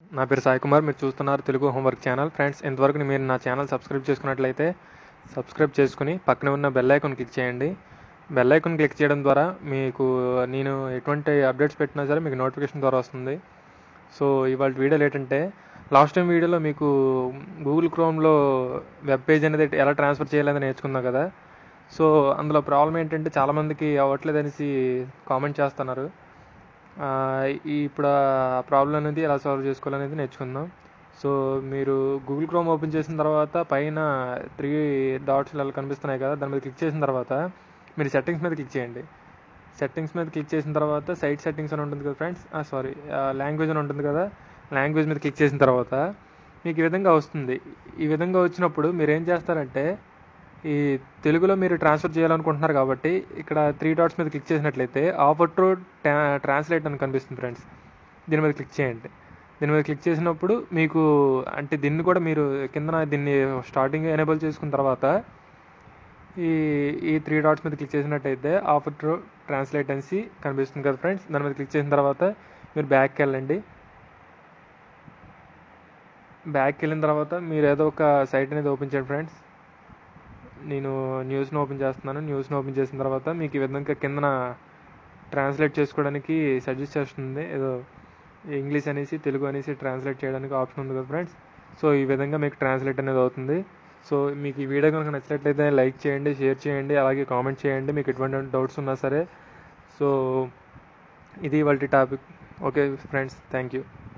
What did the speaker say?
నా పేరు సాయి కుమార్ మీరు చూస్తున్నారు తెలుగు హోంవర్క్ ఛానల్ ఫ్రెండ్స్ ఇంతవరకు మీరు నా ఛానల్ సబ్స్క్రైబ్ చేసుకున్నట్లయితే సబ్స్క్రైబ్ చేసుకుని పక్కనే ఉన్న బెల్ ఐకాన్ క్లిక్ చేయండి బెల్ ఐకాన్ క్లిక్ చేయడం ద్వారా మీకు నేను ఎటువంటి అప్డేట్స్ పెట్టినా సరే మీకు నోటిఫికేషన్ ద్వారా వస్తుంది సో ఇవాళ వీడియోలు ఏంటంటే లాస్ట్ టైం వీడియోలో మీకు గూగుల్ క్రోమ్లో వెబ్ పేజ్ అనేది ఎలా ట్రాన్స్ఫర్ చేయాలని నేర్చుకున్నాం కదా సో అందులో ప్రాబ్లం ఏంటంటే చాలామందికి అవ్వట్లేదు అనేసి కామెంట్ చేస్తున్నారు ఆ, ఈ ఇప్పుడు ఆ ప్రాబ్లం అనేది ఎలా సాల్వ్ చేసుకోవాలనేది నేర్చుకుందాం సో మీరు గూగుల్ క్రోమ్ ఓపెన్ చేసిన తర్వాత పైన త్రీ డాట్స్ ఇలా కనిపిస్తున్నాయి కదా దాని మీద క్లిక్ చేసిన తర్వాత మీరు సెట్టింగ్స్ మీద క్లిక్ చేయండి సెట్టింగ్స్ మీద క్లిక్ చేసిన తర్వాత సైట్ సెట్టింగ్స్ అని ఉంటుంది కదా ఫ్రెండ్స్ సారీ లాంగ్వేజ్ అని ఉంటుంది కదా లాంగ్వేజ్ మీద క్లిక్ చేసిన తర్వాత మీకు ఈ విధంగా వస్తుంది ఈ విధంగా వచ్చినప్పుడు మీరు ఏం చేస్తారంటే ఈ తెలుగులో మీరు ట్రాన్స్ఫర్ చేయాలనుకుంటున్నారు కాబట్టి ఇక్కడ త్రీ డాట్స్ మీద క్లిక్ చేసినట్లయితే ఆఫర్ టు ట్రాన్స్లేట్ అని కనిపిస్తుంది ఫ్రెండ్స్ దీని మీద క్లిక్ చేయండి దీని మీద క్లిక్ చేసినప్పుడు మీకు అంటే దీన్ని కూడా మీరు కిందన దీన్ని స్టార్టింగ్ ఎనేబుల్ చేసుకున్న తర్వాత ఈ ఈ త్రీ డాట్స్ మీద క్లిక్ చేసినట్టయితే ఆఫర్ టు ట్రాన్స్లేట్ అనేసి కనిపిస్తుంది కదా ఫ్రెండ్స్ దాని మీద క్లిక్ చేసిన తర్వాత మీరు బ్యాక్కి వెళ్ళండి బ్యాక్కి వెళ్ళిన తర్వాత మీరు ఏదో ఒక సైట్ అనేది ఓపెన్ చేయండి ఫ్రెండ్స్ నేను న్యూస్ని ఓపెన్ చేస్తున్నాను న్యూస్ని ఓపెన్ చేసిన తర్వాత మీకు ఈ విధంగా కిందన ట్రాన్స్లేట్ చేసుకోవడానికి సజెస్ట్ చేస్తుంది ఏదో ఇంగ్లీష్ అనేసి తెలుగు అనేసి ట్రాన్స్లేట్ చేయడానికి ఆప్షన్ ఉంది కదా ఫ్రెండ్స్ సో ఈ విధంగా మీకు ట్రాన్స్లేట్ అనేది అవుతుంది సో మీకు ఈ వీడియో కనుక నచ్చినట్లయితే లైక్ చేయండి షేర్ చేయండి అలాగే కామెంట్ చేయండి మీకు ఎటువంటి డౌట్స్ ఉన్నా సరే సో ఇది వాళ్ళ topic okay friends thank you